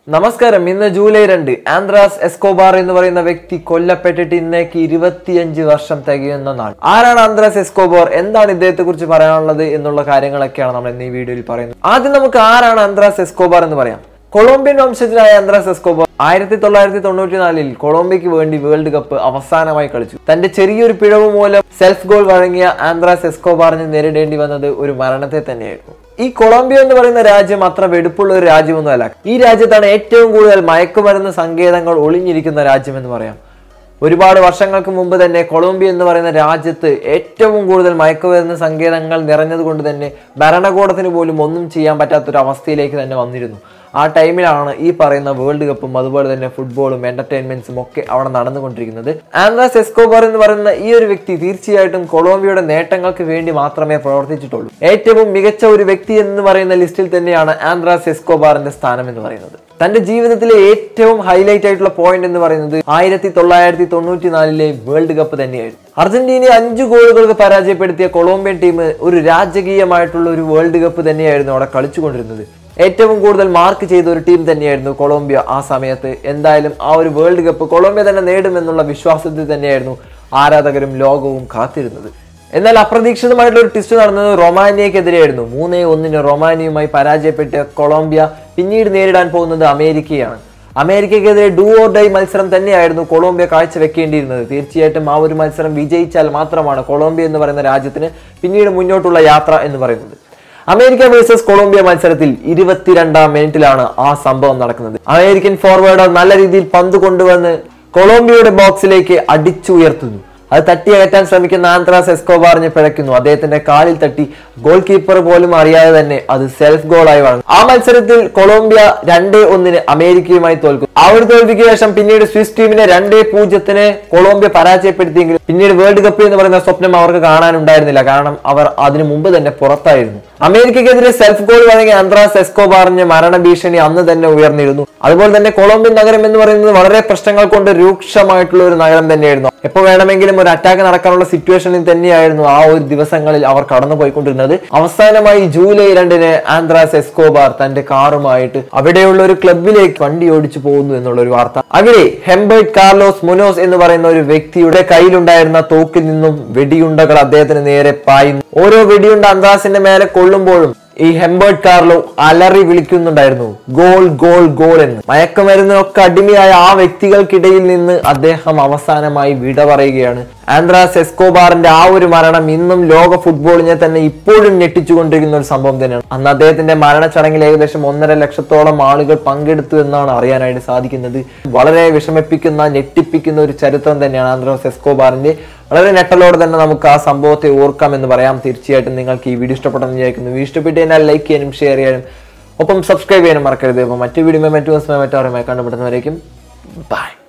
നമസ്കാരം ഇന്ന് ജൂലൈ രണ്ട് ആന്ത്രാസ് എസ്കോബാർ എന്ന് പറയുന്ന വ്യക്തി കൊല്ലപ്പെട്ടിട്ട് ഇന്നേക്ക് ഇരുപത്തിയഞ്ച് വർഷം തികയുന്ന നാൾ ആരാണ് ആന്ത്രാസ് എസ്കോബാർ എന്താണ് ഇദ്ദേഹത്തെ കുറിച്ച് പറയാനുള്ളത് എന്നുള്ള കാര്യങ്ങളൊക്കെയാണ് നമ്മൾ ഇന്ന് ഈ വീഡിയോയിൽ പറയുന്നത് ആദ്യം നമുക്ക് ആരാണ് ആന്ത്രാസ് എസ്കോബാർ എന്ന് പറയാം കൊളംബിയൻ വംശജനായ ആന്ത്രാസ് എസ്കോബാർ ആയിരത്തി തൊള്ളായിരത്തി തൊണ്ണൂറ്റി നാലിൽ കൊളംബിയക്ക് വേണ്ടി വേൾഡ് കപ്പ് അവസാനമായി കളിച്ചു തന്റെ ചെറിയൊരു പിഴവ് മൂലം സെൽഫ് ഗോൾ വഴങ്ങിയ ആന്ത്രാസ് എസ്കോബാറിന് നേരിടേണ്ടി വന്നത് ഒരു മരണത്തെ തന്നെയായിരുന്നു ഈ കൊളംബിയ എന്ന് പറയുന്ന രാജ്യം അത്ര വെടുപ്പുള്ള ഒരു രാജ്യമൊന്നുമല്ല ഈ രാജ്യത്താണ് ഏറ്റവും കൂടുതൽ മയക്കുമരുന്ന് സങ്കേതങ്ങൾ ഒളിഞ്ഞിരിക്കുന്ന രാജ്യം എന്ന് പറയാം ഒരുപാട് വർഷങ്ങൾക്ക് മുമ്പ് തന്നെ കൊളംബിയ എന്ന് പറയുന്ന രാജ്യത്ത് ഏറ്റവും കൂടുതൽ മയക്കുമരുന്ന് സങ്കേതങ്ങൾ നിറഞ്ഞതുകൊണ്ട് തന്നെ ഭരണകൂടത്തിന് പോലും ഒന്നും ചെയ്യാൻ പറ്റാത്തൊരു അവസ്ഥയിലേക്ക് തന്നെ വന്നിരുന്നു ആ ടൈമിലാണ് ഈ പറയുന്ന വേൾഡ് കപ്പും അതുപോലെ തന്നെ ഫുട്ബോളും എന്റർടൈൻമെന്റ്സും ഒക്കെ അവിടെ നടന്നുകൊണ്ടിരിക്കുന്നത് ആൻഡ്രാസ് എസ്കോബാർ എന്ന് പറയുന്ന ഈ ഒരു വ്യക്തി തീർച്ചയായിട്ടും കൊളംബിയയുടെ നേട്ടങ്ങൾക്ക് വേണ്ടി മാത്രമേ പ്രവർത്തിച്ചിട്ടുള്ളൂ ഏറ്റവും മികച്ച ഒരു വ്യക്തി എന്ന് പറയുന്ന ലിസ്റ്റിൽ തന്നെയാണ് ആൻഡ്രാസ് എസ്കോബാറിന്റെ സ്ഥാനം എന്ന് പറയുന്നത് തന്റെ ജീവിതത്തിലെ ഏറ്റവും ഹൈലൈറ്റ് ആയിട്ടുള്ള പോയിന്റ് എന്ന് പറയുന്നത് ആയിരത്തി തൊള്ളായിരത്തി തൊണ്ണൂറ്റി നാലിലെ വേൾഡ് കപ്പ് തന്നെയായിരുന്നു അർജന്റീനയെ അഞ്ചു ഗോളുകൾക്ക് പരാജയപ്പെടുത്തിയ കൊളംബിയൻ ടീം ഒരു രാജകീയമായിട്ടുള്ള ഒരു വേൾഡ് കപ്പ് തന്നെയായിരുന്നു അവിടെ കളിച്ചുകൊണ്ടിരുന്നത് ഏറ്റവും കൂടുതൽ മാർക്ക് ചെയ്ത ഒരു ടീം തന്നെയായിരുന്നു കൊളംബിയ ആ സമയത്ത് എന്തായാലും ആ ഒരു വേൾഡ് കപ്പ് കൊളംബിയ തന്നെ നേടുമെന്നുള്ള വിശ്വാസത്തിൽ തന്നെയായിരുന്നു ആരാധകരും ലോകവും കാത്തിരുന്നത് എന്നാൽ അപ്രതീക്ഷിതമായിട്ടുള്ള ഒരു ടെസ്റ്റ് നടന്നത് റൊമാനിയക്കെതിരെയായിരുന്നു മൂന്നേ ഒന്നിന് റൊമാനിയുമായി പരാജയപ്പെട്ട കൊളംബിയ പിന്നീട് നേരിടാൻ പോകുന്നത് അമേരിക്കയാണ് അമേരിക്കക്കെതിരെ ഡു ഓർ ഡൈ മത്സരം തന്നെയായിരുന്നു കൊളംബിയ കാഴ്ചവെക്കേണ്ടിയിരുന്നത് തീർച്ചയായിട്ടും ആ ഒരു മത്സരം വിജയിച്ചാൽ മാത്രമാണ് കൊളംബിയ എന്ന് പറയുന്ന രാജ്യത്തിന് പിന്നീട് മുന്നോട്ടുള്ള യാത്ര എന്ന് പറയുന്നത് അമേരിക്ക വേഴ്സസ് കൊളംബിയ മത്സരത്തിൽ ഇരുപത്തിരണ്ടാം മിനിറ്റിലാണ് ആ സംഭവം നടക്കുന്നത് അമേരിക്കൻ ഫോർവേഡർ നല്ല രീതിയിൽ പന്ത് കൊണ്ടുവന്ന് കൊളംബിയയുടെ ബോക്സിലേക്ക് അടിച്ചുയർത്തുന്നു അത് തട്ടിയകറ്റാൻ ശ്രമിക്കുന്ന ആന്ത്രാസ് എസ്കോബാറിനെ പിഴയ്ക്കുന്നു അദ്ദേഹത്തിന്റെ കാലിൽ തട്ടി ഗോൾ കീപ്പർ പോലും അറിയാതെ തന്നെ അത് സെൽഫ് ഗോളായി വഴങ്ങും ആ മത്സരത്തിൽ കൊളംബിയ രണ്ടേ ഒന്നിന് അമേരിക്കയുമായി തോൽക്കും ആ ഒരു തോൽവിക്ക് ശേഷം പിന്നീട് സ്വിസ് ടീമിനെ രണ്ടേ പൂജ്യത്തിന് കൊളംബിയ പരാജയപ്പെടുത്തിയെങ്കിലും പിന്നീട് വേൾഡ് കപ്പ് എന്ന് പറയുന്ന സ്വപ്നം അവർക്ക് കാണാനുണ്ടായിരുന്നില്ല കാരണം അവർ അതിനു മുമ്പ് തന്നെ പുറത്തായിരുന്നു അമേരിക്കക്കെതിരെ സെൽഫ് ഗോൾ വഴങ്ങിയ ആന്ത്രാസ് എസ്കോബാറിന് മരണഭീഷണി അന്ന് തന്നെ ഉയർന്നിരുന്നു അതുപോലെ തന്നെ കൊളംബിയൻ നഗരം എന്ന് പറയുന്നത് വളരെ പ്രശ്നങ്ങൾ കൊണ്ട് രൂക്ഷമായിട്ടുള്ള ഒരു നഗരം തന്നെയായിരുന്നു എപ്പോൾ വേണമെങ്കിലും ഒരു അറ്റാക്ക് നടക്കാനുള്ള സിറ്റുവേഷനിൽ തന്നെയായിരുന്നു ആ ഒരു ദിവസങ്ങളിൽ അവർ കടന്നു പോയിക്കൊണ്ടിരുന്നത് അവസാനമായി ജൂലൈ രണ്ടിന് ആന്ത്രാസ് എസ്കോബാർ തന്റെ കാറുമായിട്ട് അവിടെയുള്ള ഒരു ക്ലബിലേക്ക് വണ്ടി ഓടിച്ചു പോകുന്നു എന്നുള്ള ഒരു വാർത്ത അവിടെ ഹെംബർട്ട് കാർലോസ് മുനോസ് എന്ന് പറയുന്ന ഒരു വ്യക്തിയുടെ കയ്യിലുണ്ടായിരുന്ന തോക്കിൽ നിന്നും വെടിയുണ്ടകൾ അദ്ദേഹത്തിന് നേരെ പായുന്നു ഓരോ വെടിയുണ്ട ആന്ത്രാസിന്റെ മേലെ കൊള്ളുമ്പോഴും ഈ ഹെംബർട്ട് കാർലോ അലറി വിളിക്കുന്നുണ്ടായിരുന്നു ഗോൾ ഗോൾ ഗോൾ എന്ന് മയക്കുമരുന്നിനൊക്കെ അടിമയായ ആ വ്യക്തികൾക്കിടയിൽ നിന്ന് അദ്ദേഹം അവസാനമായി വിട പറയുകയാണ് ആന്ത്രാസ് എസ്കോബാറിന്റെ ആ ഒരു മരണം ഇന്നും ലോക ഫുട്ബോളിനെ തന്നെ ഇപ്പോഴും ഞെട്ടിച്ചുകൊണ്ടിരിക്കുന്ന ഒരു സംഭവം തന്നെയാണ് അന്ന് അദ്ദേഹത്തിന്റെ മരണച്ചടങ്ങിൽ ഏകദേശം ഒന്നര ലക്ഷത്തോളം ആളുകൾ പങ്കെടുത്തു എന്നാണ് അറിയാനായിട്ട് സാധിക്കുന്നത് വളരെ വിഷമിപ്പിക്കുന്ന ഞെട്ടിപ്പിക്കുന്ന ഒരു ചരിത്രം തന്നെയാണ് ആന്ത്രാസ് എസ്കോബാറിന്റെ വളരെ നെട്ടലോടെ തന്നെ നമുക്ക് ആ സംഭവത്തെ ഓർക്കാം എന്ന് പറയാം തീർച്ചയായിട്ടും നിങ്ങൾക്ക് ഈ വീഡിയോ ഇഷ്ടപ്പെട്ടെന്ന് വിചാരിക്കുന്നു വീഡിയോ ഇഷ്ടപ്പെട്ട് കഴിഞ്ഞാൽ ലൈക്ക് ചെയ്യാനും ഷെയർ ചെയ്യാനും ഒപ്പം സബ്സ്ക്രൈബ് ചെയ്യാനും മറക്കരുത് അപ്പോൾ മറ്റു വീഡിയോ മറ്റു ദിവസമായി മറ്റു അറിയുമായി കണ്ടുപിടുന്നവരേക്കും ബൈ